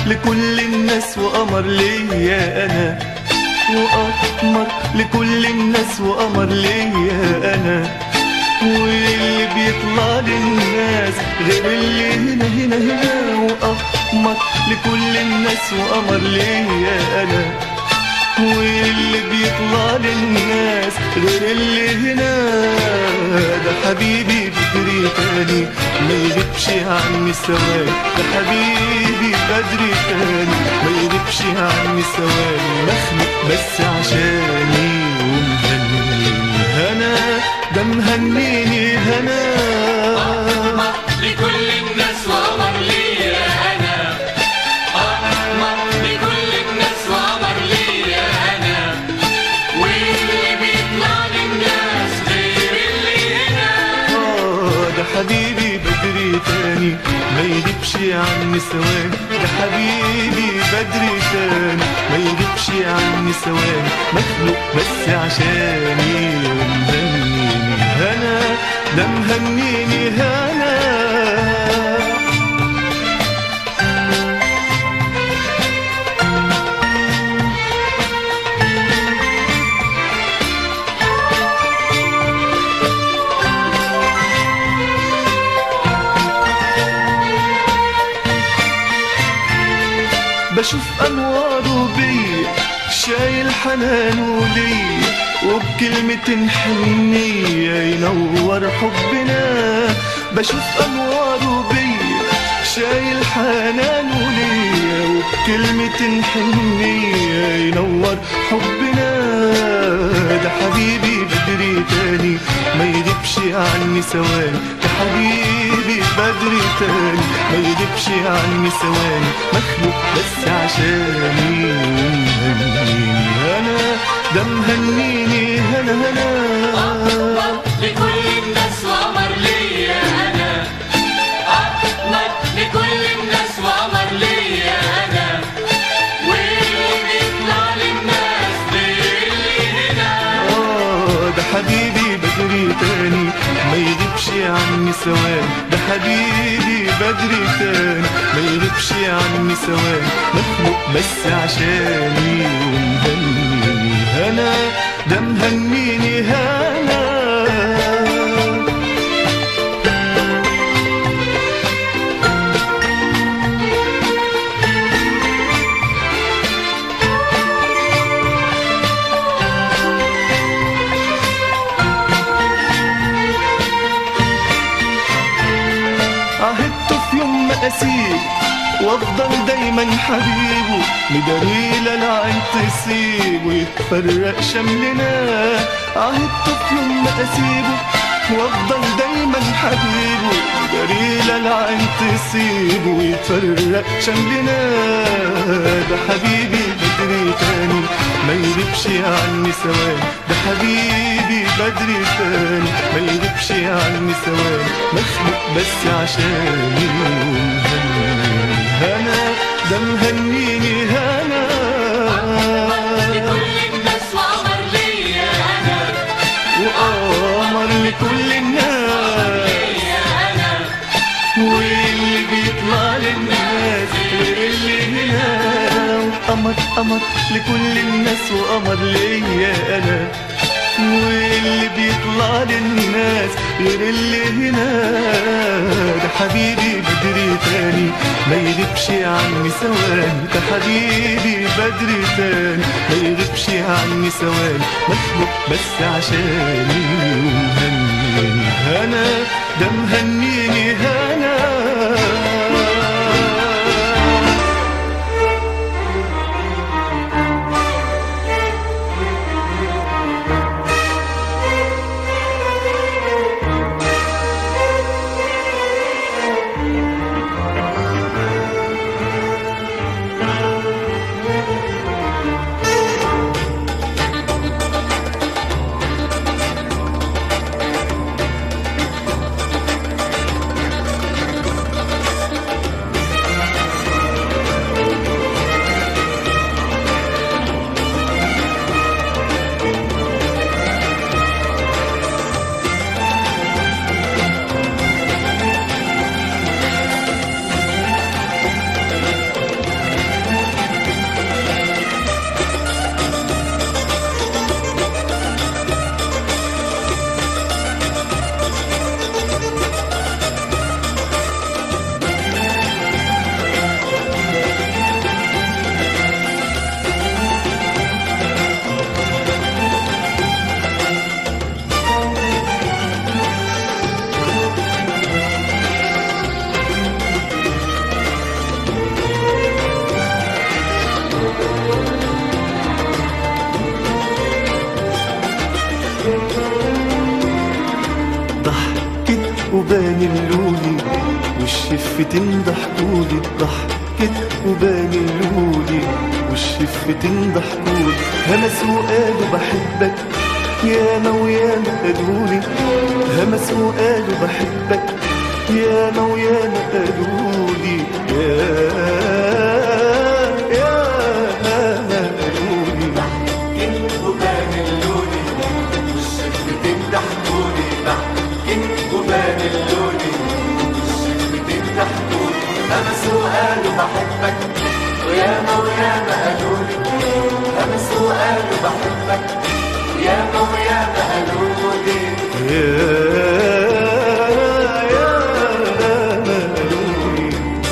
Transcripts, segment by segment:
لكل الناس وقمر ليا انا وقمر لكل الناس وقمر ليا انا واللي بيطلع للناس غير اللي هنا هنا هنا وقمر لكل الناس وقمر ليا انا واللي بيطلع للناس غير اللي هنا ده حبيبي بدري تاني ما يغيبش عني ثواني ده حبيبي بدري تاني ما يغيبش عني ثواني مخلوق بس عشاني ومهنيني هنا ده مهنيني هنا لكل الناس وقمر ليا انا قمر لكل الناس وقمر ليا انا واللي بيطلع للناس غير اللي هنا آه ده حبيبي بدري تاني ما يغيبش عني ثواني ده حبيبي بدري تاني ما يغيبش عني ثواني مخلوق بس عشاني ومهنيني هنا ده مهنيني هنا بشوف انواره بيا شايل حنانه ليا وبكلمة حنية ينور حبنا بشوف انواره بيا شايل حنانه ليا وبكلمة حنية ينور حبنا ده حبيبي بدري تاني ما يغيبش عني ثواني ده حبيبي بدري تاني ما يغيبش عني ثواني مخلوق بس عشاني ومهنيني هنا ده مهنيني هنا هنا لكل الناس وقمر ليا انا قمر لكل الناس وقمر ليا انا واللي بيطلع للناس غير اللي هنا آه ده حبيبي بدري تاني ما يغيبش عني ثواني ده حبيبي بدري تاني ما يغيبش عني ثواني مخلوق بس عشاني ومهنيني هنا ده مهنيني هنا عهدت في يوم ما اسيب وافضل دايما حبيبه مداريل العين تسيب ويتفرق شملنا عهدت في يوم ما اسيبه وافضل دايما حبيبه مداريل العين تسيب ويتفرق شملنا ده حبيبي بدري تاني ما يغيبش عني ثواني ده حبيبي بدري تاني ما يغيبش عني ثواني مخلوق بس عشاني ومهنيني هنا ده مهنيني هنا لكل الناس وقمر ليا انا وقمر لكل الناس ليا انا واللي بيطلع للناس غير اللي هنا قمر قمر لكل الناس وقمر ليا انا واللي بيطلع للناس غير اللي هنا ده حبيبي بدري تاني ما يغيبش عني ثواني ده حبيبي بدري تاني ما يغيبش عني ثواني مخلوق بس عشاني ومهنيني هنا ده مهنيني هنا ضحكولي ضحكت وبالولولي والشفتين ضحكولي همسوا قالوا بحبك ياما وياما قالولي همسوا قالوا بحبك ياما وياما قالولي يا يا قالولي وبان اللوني والشفتين ضحكولي ضحكين وبان اللوني والشفتين ضحكولي همسوا قالوا بحبك وياما وياما قالولي همسوا قالوا بحبك وياما وياما قالولي يا يا قالولي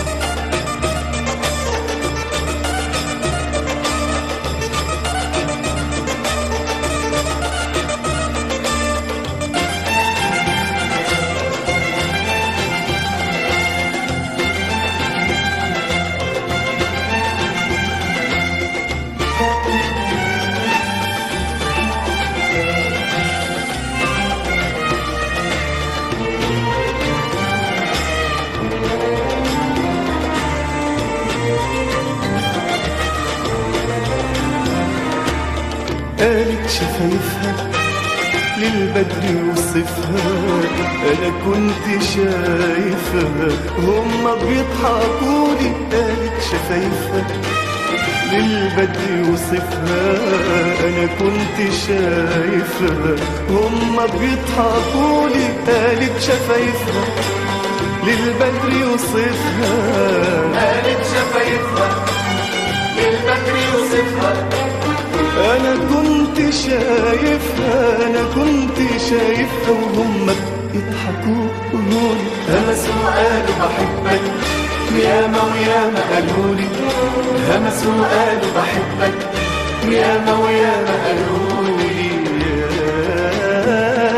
قالت شفايفها للبدر يوصفها انا كنت شايفها هما بيضحكولي قالت شفايفها للبدر يوصفها انا كنت شايفها هما بيضحكولي قالت شفايفها للبدر يوصفها قالت شفايفها للبدر يوصفها انا كنت شايفها انا كنت شايفها وهم يضحكوا لي همسوا قالوا بحبك ياما وياما قالوا لي همسوا قالوا بحبك ياما وياما قالوا لي يا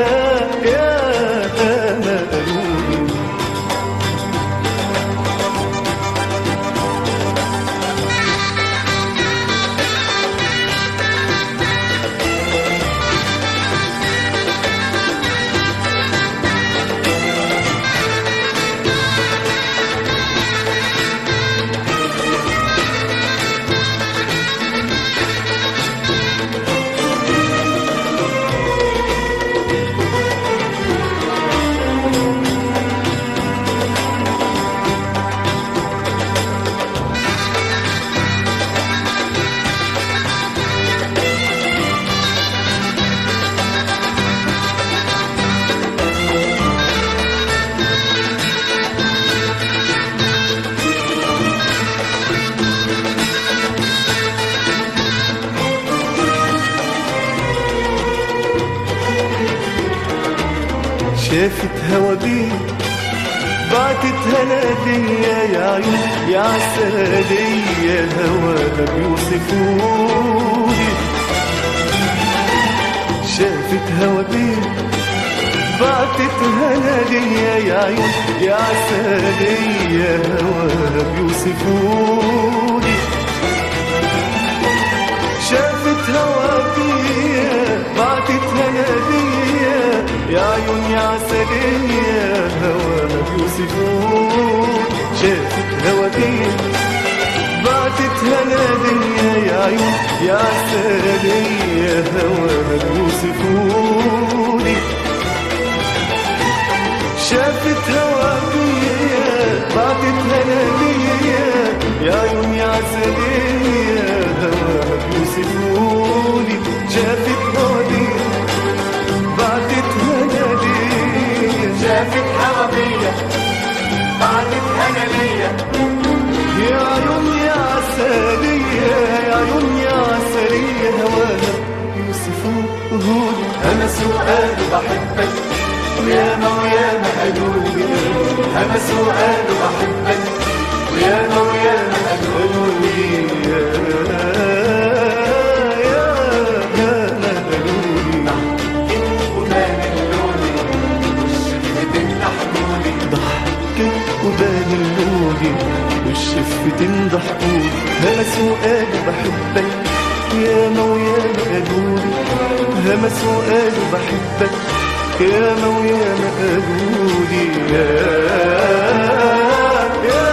ياما قالوا لي شافت هوا بيه بعتتها نادية يا عيون يا عسلية هواها بيوصفولي شافت هوا بيه بعتتها نادية يا عيون يا عسلية هواها بيوصفولي شافت هواكية بعتتها نادية يا عيون يا عسلية هواها بيوصفون شافت هواكية بعتتها نادية يا عيون يا عسلية هواها بيوصفوني شافت هواكية بعتتها نادية يا عيون يا عسلية هواها بيوصفوني شافت هواكية بعتتها نادية شافت حوامية بعدت أنا ليا يا عيون يا عسلية يا عيون يا عسلية هواها يوصفوني همسوا قالوا بحبك وياما وياما قالوا لي همسوا قالوا بحبك وياما وياما قالوا لي وبان اللوني والشفتين ضحكولي وبان اللوني والشفتين ضحكولي همسوا قالوا بحبك ياما وياما قالولي همسوا قالوا بحبك ياما وياما قالولي يا يا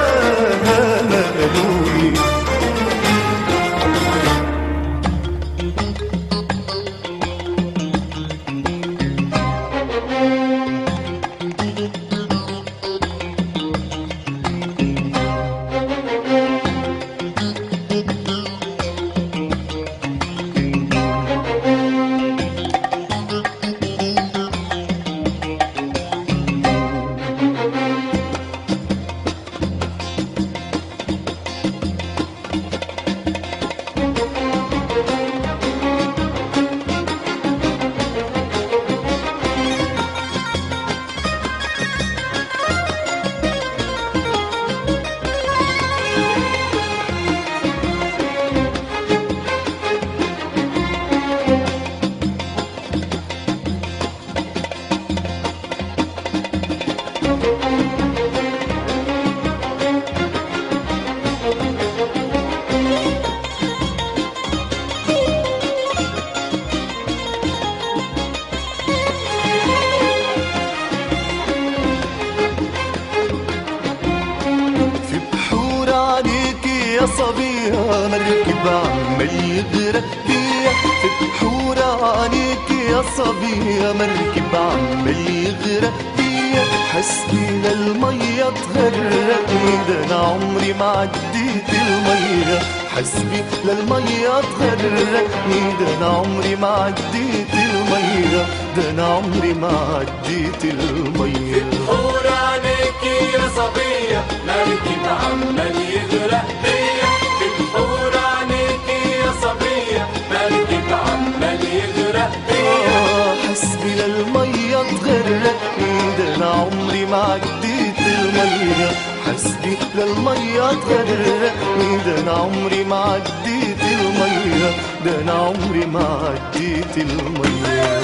صبية مركب عمال يغرق بيا في بحور عينيك يا صبية مركب عمال يغرق بيا حسبي للمية تغرقني ده انا عمري ما عديت المية حسبي للمية تغرقني ده انا عمري ما عديت المية ده انا عمري ما عديت المية حور عليكي يا صبية مركب عمال يغرق بيا بتحور عليكي يا صبية مركب عمال يغرق بيا آه، حسبي للمية تغرقني ده انا عمري ما عديت المية حسبي للمية تغرقني ده انا عمري ما عديت المية ده انا عمري ما عديت المية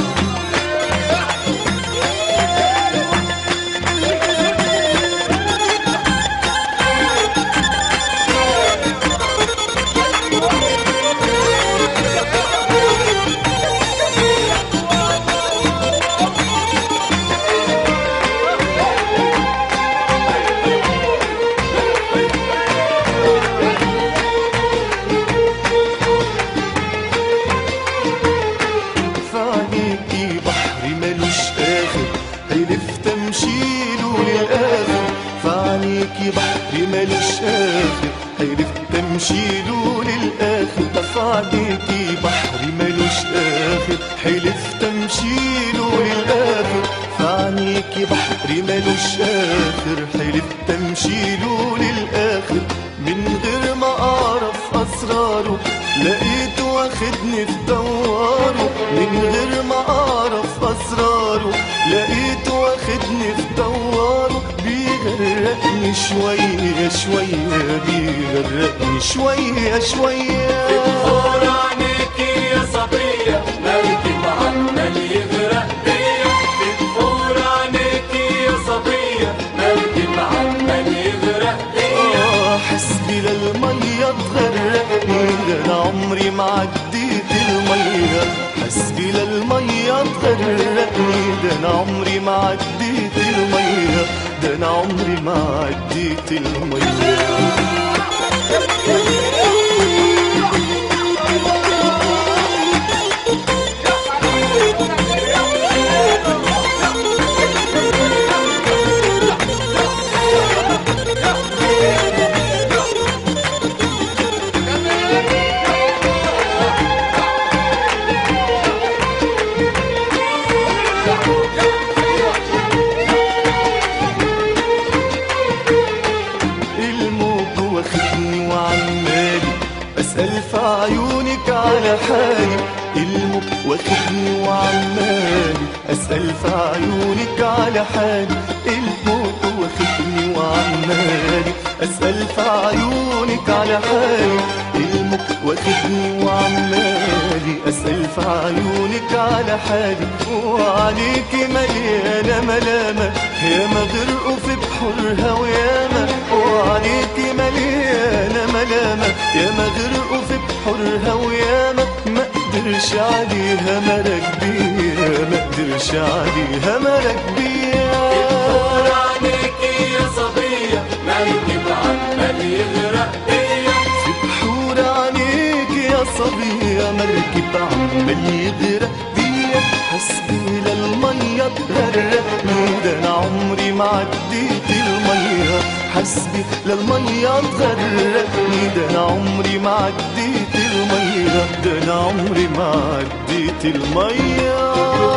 فعليكي بحر ملوش آخر حلفت امشيله للآخر فعليكي بحر ملوش آخر حلفت امشيله للآخر فعليكي بحر ملوش آخر حلفت امشيله للآخر فعليكي بحر ملوش آخر حلفت امشيله للآخر من غير ما أعرف أسراره لقيته واخدني في دواره من غير ما أعرف أسراره لقيته واخدني في دواره بيغرقني شوية شوية بيغرقني شوية شوية حور عليكي يا صبية مركب عمال يغرق بيا بتحور عليكي يا صبية مركب عمال يغرق بيا آه، حسبي للمية تغرقني ده أنا عمري ما عديت المية حسبي للمية تغرقني ده أنا عمري ما عديت المية ده أنا عمري ما عديت المية الموج واخدني وعمالي اسال في عيونك على حالي الموج واخدني وعمالي اسال في عيونك على حالي الموج واخدني وعمالي اسال في عيونك على حالي الموج واخدني وعمالي اسال في عيونك على حالي وعليكي مليانه ملامه يا ما غرقوا في بحورها وياما وعليكي مليانه ملامه يا ما غرقوا في بحورها وياما ما قدرش عليها مرق بيها ما قدرش عليها مرق بيها حور عليكي يا صبية مركب عمال يغرق بيا في بحور عليك يا صبية مركب عمال يغرق بيا حسبي للمية تغرقني ده أنا عمري ما عديت المية حسبي للمية تغرقني ده أنا عمري ما عديت المية ده أنا عمري ما عديت المية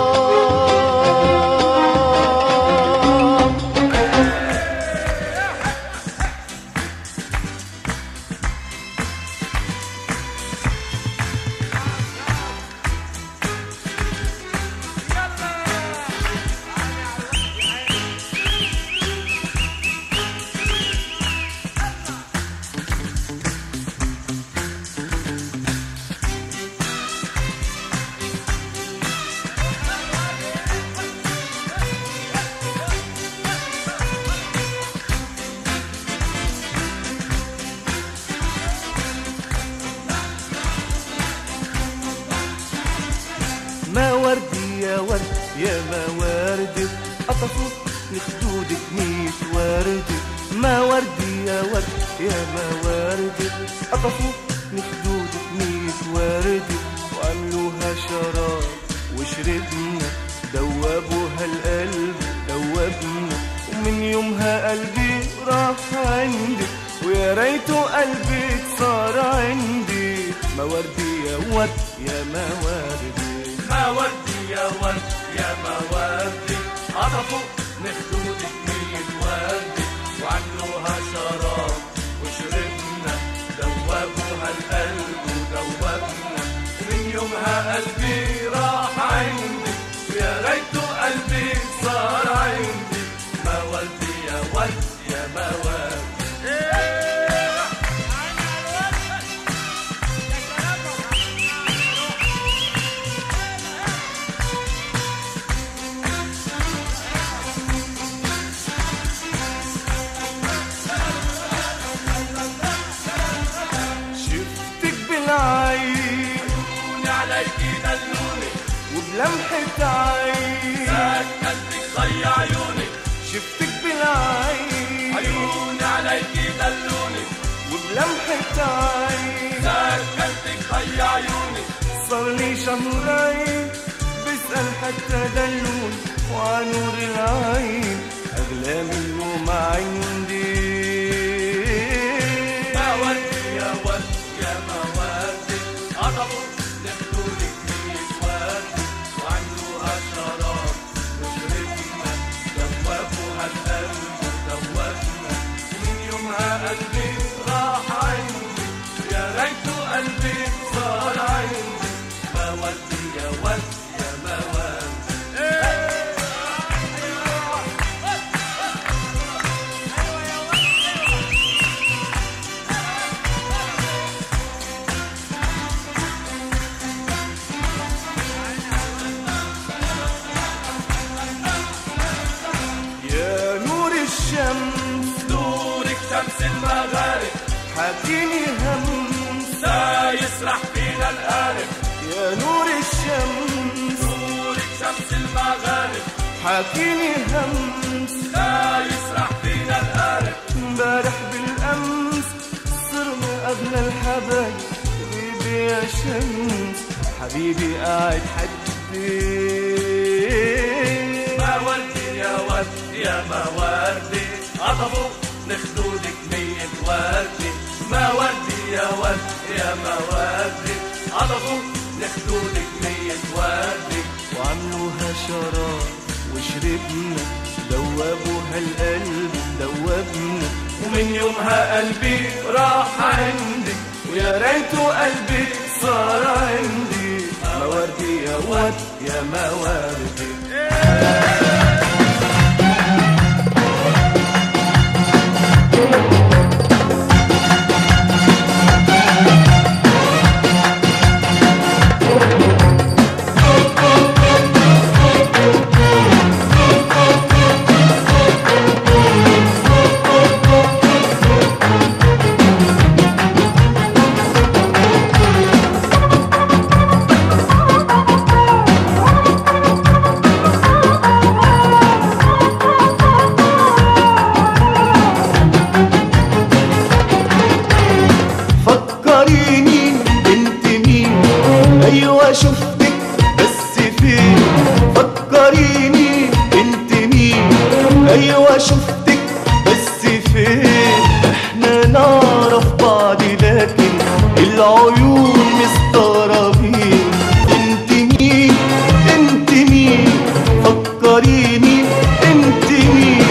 ما وردي يا ورد يا ما وردي قطفوا لخدودك ميت وردي ما وردي يا ورد يا ما وردي قطفوا من خدودك مية وردة وعملوها شراب وشربنا دوبوها القلب دوبنا ومن يومها قلبي راح عندي ويا ريته قلبك صار عندي ما وردي يا ورد يا ما وردي ما ودي يا ورد يا ما ودي قطفوا من خدودك مية وردة وعملوها شراب وشربنا دوبوها القلب ودوبنا من يومها قلبي راح عندي ويا ريته قلبي صار عندي ما ودي يا ورد يا ما ودي شفتك بالعين دلوني عليكي دلوني وبلمحة عين ساك قلبك ضيع عيوني شفتك بالعين عيوني عليكي دلوني وبلمحة عين ساك قلبك ضيع عيوني صار لي شهرين بسأل حتى دلون وعنور العين أغلى منه ما عندي ما ودي يا ود يا ما ودي قطفوا لخدودك مية ورد وعملوها شراب وشربنا دوبوها القلب ودوبنا من يومها قلبي راح عندي يا ريته قلبي صار عندي ما ودي يا ود يا ما ودي يا نور الشمس نورك شمس المغارب حاكيني همس لا يسرح فينا القارب يا نور الشمس نورك شمس المغارب حاكيني همس لا يسرح فينا القارب امبارح بالامس صرنا اغلى الحبايب حبيبي يا شمس حبيبي قاعد حدي ما وردي يا ورد يا ما وردي قطفوا لخدودك مية وردي ما وردي يا ورد يا ما وردي قطفوا لخدودك مية وردي وعملوها شراب وشربنا دوبوها القلب دوبنا ومن يومها قلبي راح عندي ويا ريته قلبي صار عندي ما وردي يا ورد يا ما وردي فكريني انت مين ايوه شفتك بس فين فكريني انت مين ايوه شفتك بس فين احنا نعرف بعض لكن العيون مستغربين انت مين انت مين فكريني انت مين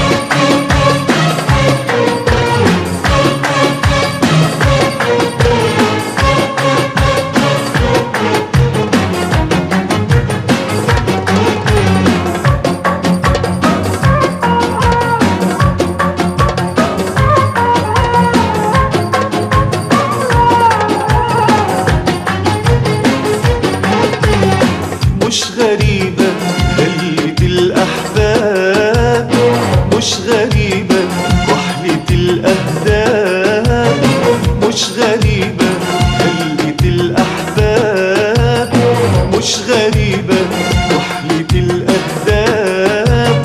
مش غريبة خلة الأحباب مش غريبة وحلة الأهداف مش غريبة خلة الأحباب مش غريبة وحلة الأهداف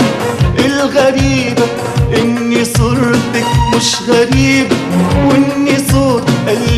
الغريبة إني صورتك مش غريبة وإني صوت قلبي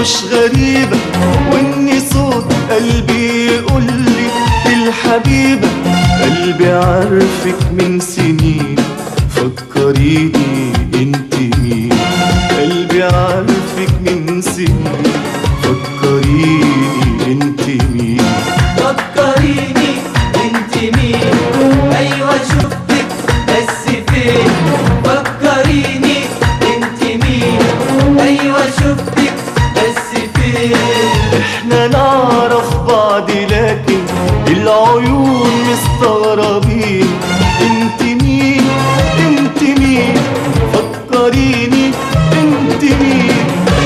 مش غريبة واني صوت قلبي يقول لي الحبيبة قلبي عارفك من سنين فكريني انت مين قلبي عارفك من سنين فكريني انت مين فكريني انت مين ايوه شفتك بس فين فكريني انت مين ايوه شفتك بس فين احنا نعرف بعض لكن العيون مستغربين انت مين انت مين فكريني انت مين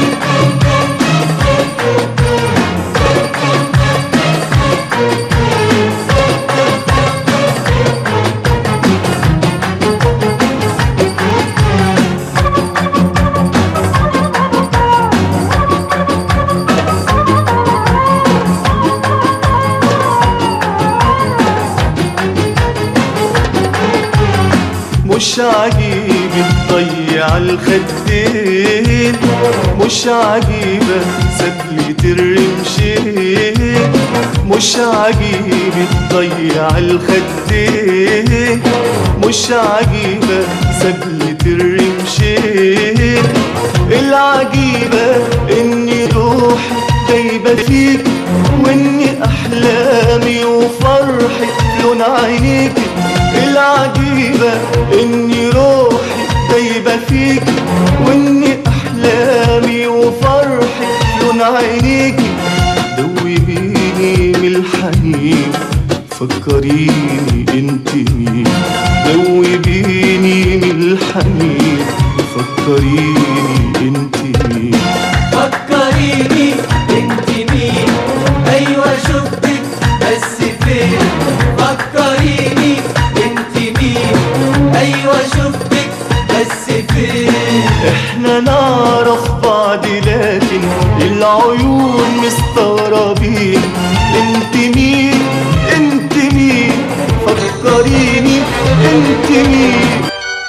مش عجيب تضيع الخدين مش عجيبة سبلة الرمشين مش عجيب تضيع الخدين مش عجيبة سبلة الرمشين العجيبة اني روحي دايبة فيك واني احلامي وفرحي لون عينيك العجيبة اني روحي دايبة فيك واني احلامي وفرحي لون عينيك دوبيني من الحنين فكريني انت مين دوبيني من الحنين فكريني انت مين فكريني انت مين ايوه شفتك بس فين فكريني انت مين ايوه شفتك بس فين احنا نعرف بعض لكن العيون مستغربين انت مين انت مين فكريني انت مين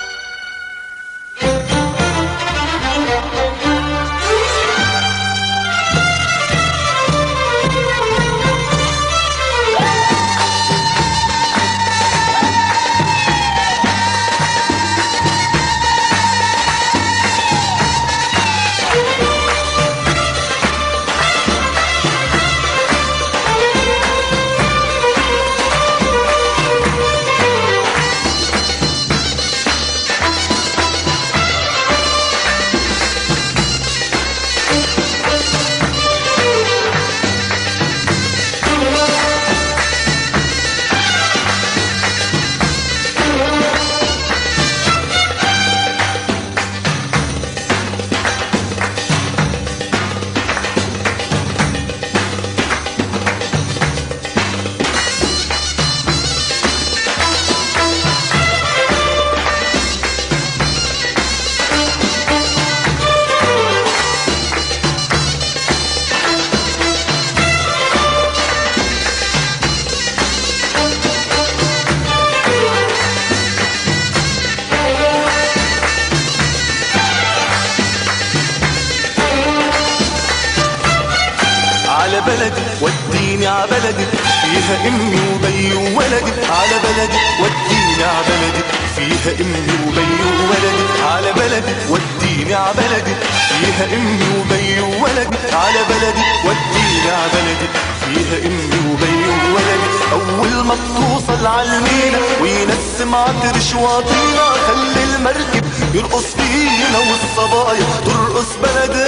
على بلدي وديني على بلدي فيها امي وبي وولدي على بلدي وديني على بلدي فيها امي وبي وولدي على بلدي وديني على بلدي فيها امي وبي وولدي على بلدي وديني على بلدي فيها امي وبي وولدي اول ما توصل عالمينا وينسم عطر شواطينا خلي المركب يرقص فينا والصبايا ترقص بلدي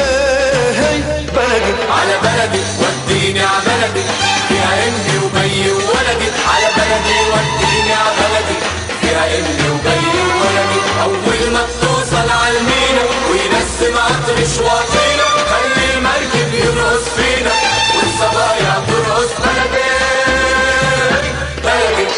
هي بلدي على بلدي وديني على بلدي فيها امي وبي وولدي على بلدي وديني على بلدي فيها امي وبي وولدي اول ما توصل على المينا وينسم عطر شواطينا خلي المركب يرقص فينا والصبايا ترقص بلدي بلدي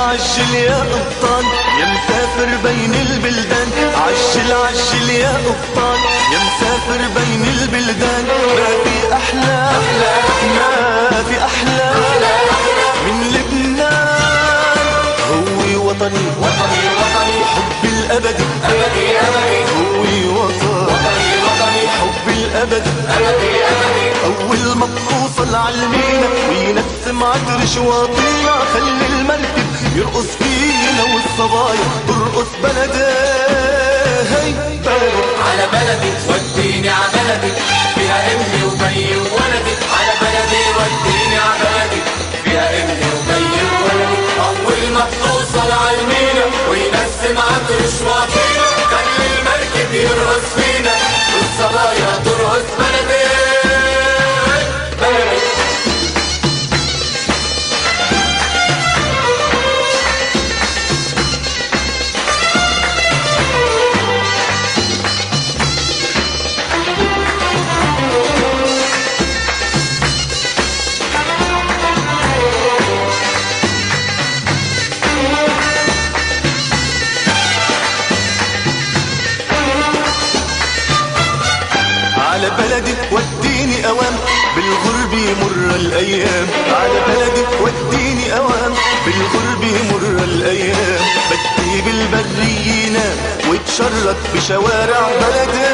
عجل يا قبطان يا مسافر بين البلدان عجل عجل يا قبطان يا مسافر بين البلدان ما في أحلى ما في أحلى من لبنان هو وطني وطني وطني حب الأبد أبدي أبدي هو وطني وطني وطني حب الأبد أبدي أبدي أول ما توصل عالمينا وينسم عطر شواطينا خلي المركب يرقص فينا والصبايا ترقص بلدي هي بلدي على بلدي وديني على بلدي فيها امي وبي وولدي على بلدي وديني على بلدي فيها امي وبي وولدي اول ما توصل على المينا وينسم عطر شواطينا خلي المركب يرقص فينا والصبايا ترقص بلدي بلدي على بلدي وديني اوام بالغرب مر الايام على بلدي وديني اوام بالغرب مر الايام بدي بالبرية ينام واتشرط بشوارع بلدي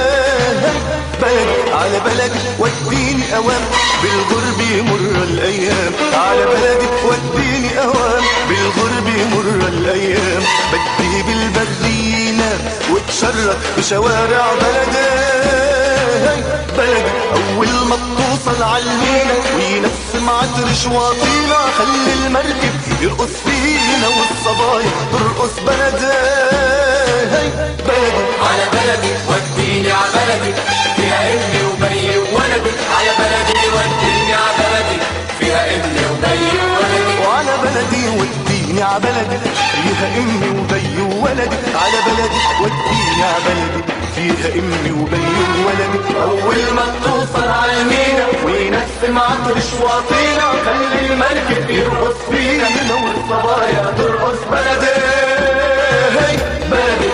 بلدي على بلدي وديني اوام بالغرب مر الايام على بلدي وديني اوام بالغرب مر الايام بدي بالبرية ينام واتشرط بشوارع بلدي بلدي أول ما توصل عالمينا وينسم عطر شواطينا خلي المركب يرقص فينا والصبايا ترقص بلدي بلدي على بلدي وديني على بلدي فيها امي وبي وولدي على بلدي وديني على بلدي فيها امي وبي وولدي وعلى بلدي وديني ع بلدي فيها امي وبي وولدي على بلدي وديني ع بلدي فيها امي وبي وولدي اول ما توصل على المينا وينسم عطر شواطينا خلي المركب يرقص فينا هنا والصبايا ترقص بلدي هي بلدي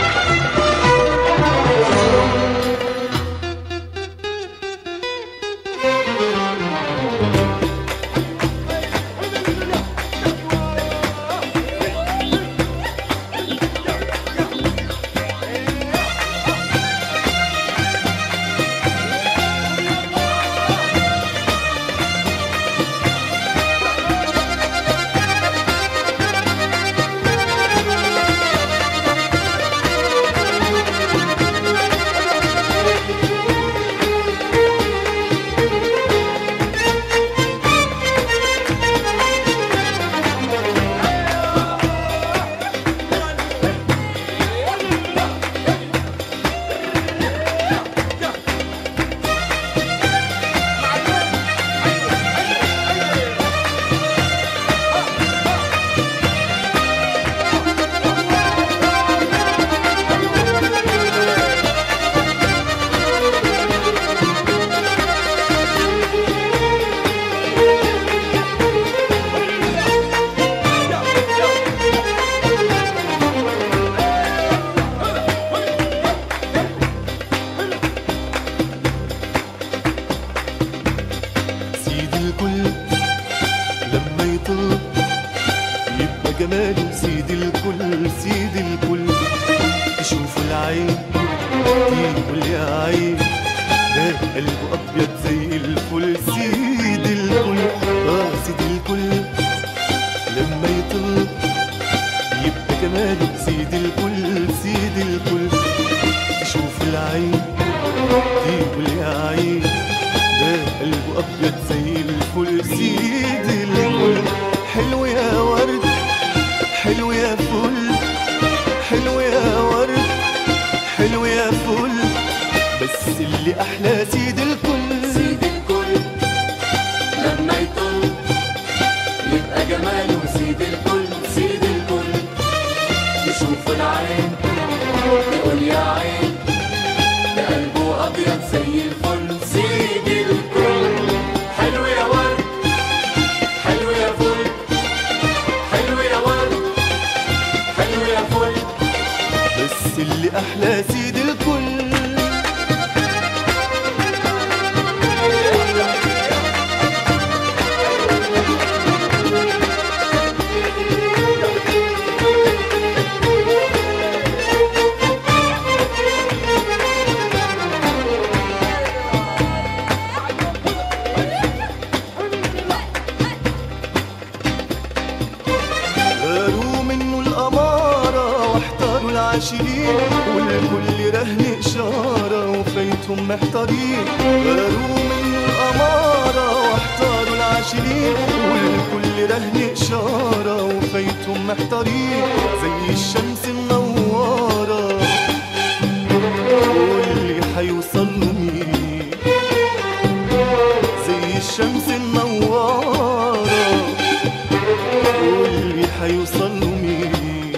سيد الكل لما يطل يبقى جماله سيد الكل سيد الكل تشوف العين تقول يا عين ده قلبه ابيض زي الفل سيد الكل اه سيد الكل لما يطل يبقى جماله سيد الكل سيد الكل تشوف العين تقول يا عين ده قلبه ابيض زي الفل سيد الكل حلو يا ورد حلو يا فل حلو يا ورد حلو يا فل بس اللي احلى سيد الكل سيد الكل لما يطل يبقى جماله سيد الكل سيد الكل يشوف العين يقول يا عين ده قلبه ابيض زي الفل سيد الكل حلو يا ورد حلو يا فل حلو يا ورد الكل غاروا منه الأمارة واحتاروا العاشقين والكل رهن إشارة وفيتهم محتارين غاروا منه الأمارة واحتاروا العاشقين والكل رهن إشارة وفيتهم محتارين زي الشمس منورة واللي حيوصل له مين زي الشمس منورة واللي حيوصل له مين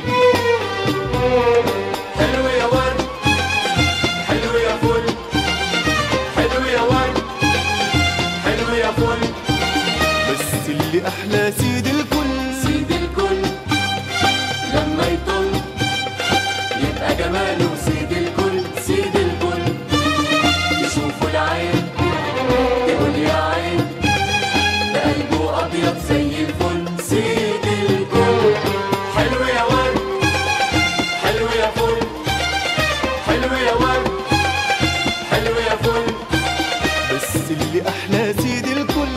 حلو يا ورد حلو يا فل حلو يا ورد حلو يا فل بس اللي احلى سيد الكل سيد الكل لما يطل يبقى جماله سيد الكل سيد الكل يشوفوا العين يقول يا عين ده قلبه ابيض زي الفل سيد الكل حلو يا ورد حلو يا فل حلو يا ورد حلو يا فل بس اللي احلى سيد الكل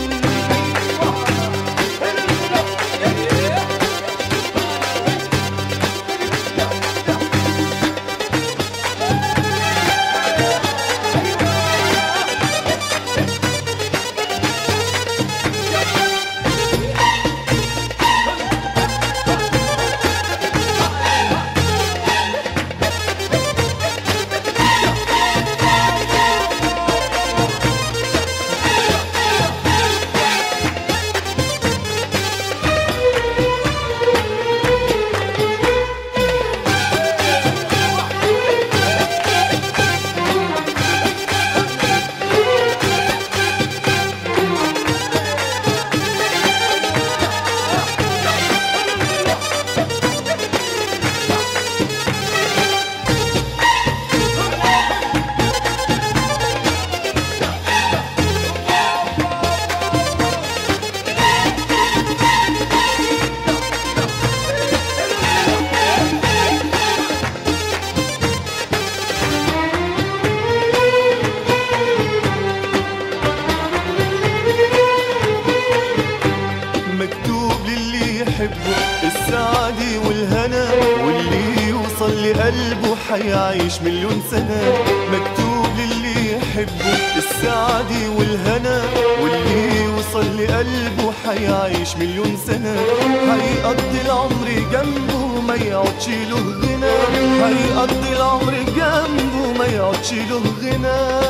مكتوب للي يحبه السعادة والهنا واللي يوصل لقلبه حيعيش مليون سنة مكتوب للي يحبه السعادة والهنا واللي يوصل لقلبه حيعيش مليون سنة حيقضي العمر جنبه ما يقعدش له غنى حيقضي العمر جنبه ما يقعدش له غنى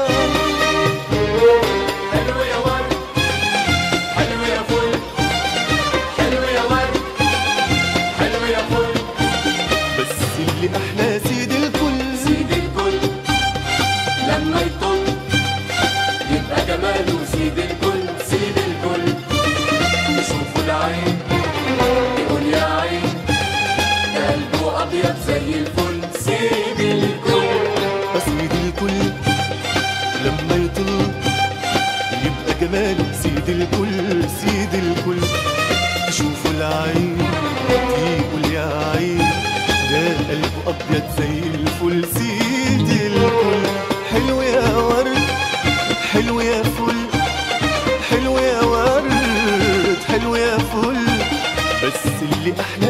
حلو يا ورد حلو يا فل حلو يا ورد حلو يا فل بس اللي احلى سيد الكل سيد الكل لما يطل يبقى جماله سيد الكل سيد الكل يشوفوا العين يقول يا عين ده قلبه ابيض زي الفل سيد الكل سيد الكل لما يطل يبقى جماله سيد الكل سيد الكل تشوفوا العين يقول يا عين ده قلبه ابيض زي الفل سيد الكل حلو يا ورد حلو يا فل حلو يا ورد حلو يا فل بس اللي احلى